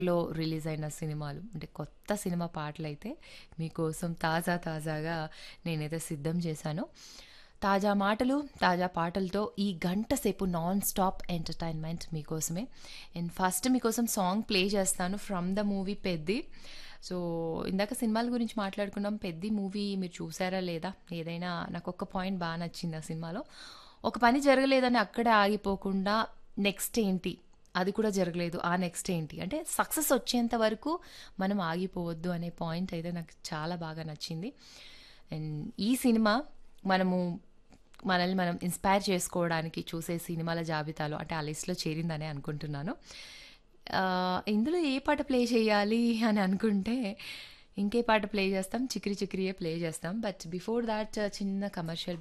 లో రిలీజ్ అయిన సినిమాలు అంటే కొత్త సినిమా పాటలైతే మీకోసం తాజా తాజాగా నేనైతే సిద్ధం చేశాను తాజా మాటలు తాజా పాటలతో ఈ గంట సేపు నాన్ స్టాప్ ఎంటర్టైన్మెంట్ మీకోసమే అండ్ ఫస్ట్ మీకోసం సాంగ్ ప్లే చేస్తాను from the movie Peddi so ఇందాక సినిమాల గురించి మాట్లాడుకున్నాం పెద్ది మూవీ మీరు చూసారా లేదా ఏదైనా నాకు ఒక పాయింట్ బాగా నచ్చింది ఆ సినిమాలో ఒక పని జరగలేదని అక్కడే ఆగిపోకుండా నెక్స్ట్ ఏంటి అది కూడా జరగలేదు ఆ నెక్స్ట్ ఏంటి అంటే సక్సెస్ వచ్చేంత వరకు మనం ఆగిపోవద్దు అనే పాయింట్ అయితే నాకు చాలా బాగా నచ్చింది అండ్ ఈ సినిమా మనము మనల్ని మనం ఇన్స్పైర్ చేసుకోవడానికి చూసే సినిమాల జాబితాలో అంటే ఆ లిస్ట్లో చేరిందని అనుకుంటున్నాను ఆ, ఇందులో ఏ పాట ప్లే చేయాలి అని అనుకుంటే ఇంకే పాట ప్లే చేస్తాం చిక్రి చిక్రియే ప్లే చేస్తాం బట్ బిఫోర్ దాట్ చిన్న కమర్షియల్